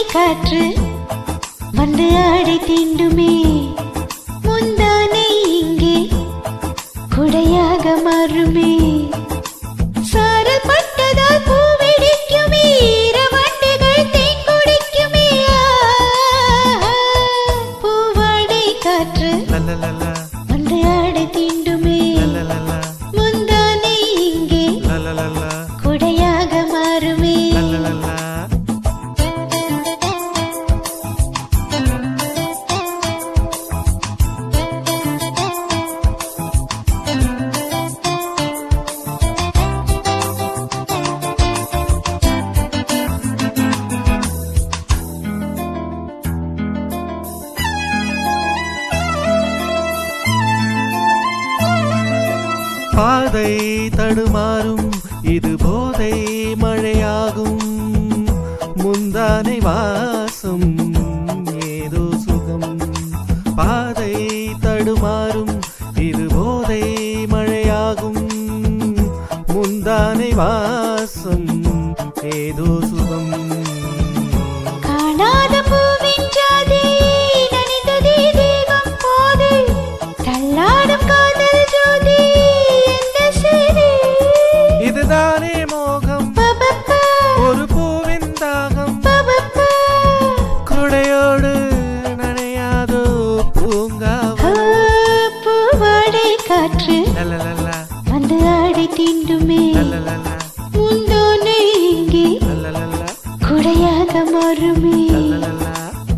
காற்று வந்து ஆடை தீண்டுமே முந்தானை இங்கே குடையாக மாறுமே சாரல் பட்டதால் பூவெடிக்குமே இரவண்டுகள் தேன் குடிக்குமே ஆ, பூவாடை காற்று லலலலா, வந்து ஆடை தீண்டுமே லலலலா, முந்தானை இங்கே லலலலா, குடையாக மாறுமே லலலலா. பாதை தடுமாறும் இது போதை மழையாகும் முந்தானை வாசம் ஏதோ சுகம் பாதை தடுமாறும் இது போதை மழையாகும் முந்தானை வாசம் ஏதோ சுகம் காணாத பூவின் ஜாதி நனைந்ததே தேகம் போது தள்ளாடும் காதல் ஜோதி எந்த சேரி இதுதானே மோகம் பபப்பா, ஒரு பூவின் தாகம் பபப்பா. குடையோடு நனையாதோ பூங்காவோ ஆ, பூவாடை காற்று லலலலா, வந்து ஆடை தீண்டுமே லலலலா, முந்தோனை இங்கே லலலலா, குடையாக மாறுமே லலலலா.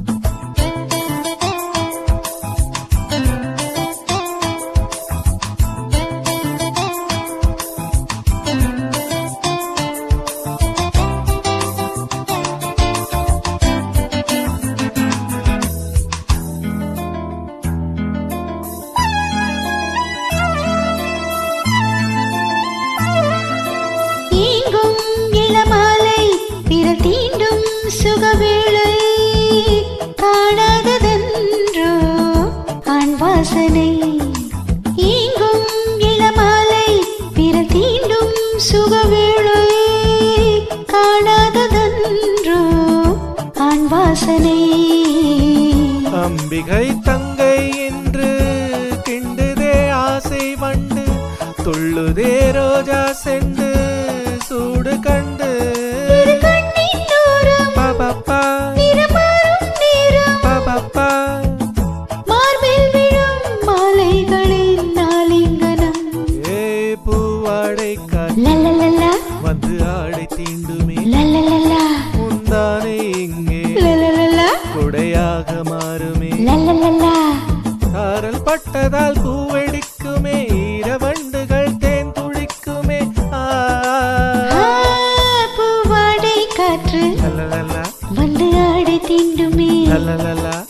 ஈங்கும் இளமாலை விரல் தீண்டும் சுகவேளை காணாததன்றோ ஆண் வாசனை ஈங்கும் இளமாலை விரல் தீண்டும் சுகவேளை காணாததன்றோ ஆண் வாசனை அம்பிகை தங்கை என்று கிண்டுதே ஆசை வண்டு துள்ளுதே ரோஜா செண்டு சூடு கண்டு இரு கண்ணின் தூரம் பபப்பா நிறமாறும் நேரம் பபப்பா மார்பில் விழும் மாலைகளின் ஆலிங்கனம் ஏ பூவாடை காற்று லலலலா வந்து ஆடை தீண்டுமே லலலலா முந்தானை இங்கே லலலலா குடையாக மாறுமே லலலலா சாரல் பட்டதால் பூவெடிக்குமே ஈரவண்டுகள் தேன் துளிக்குமே ஆ ஆ, பூவாடை காற்று லலலலா, வந்து ஆடை தீண்டுமே லலலலா,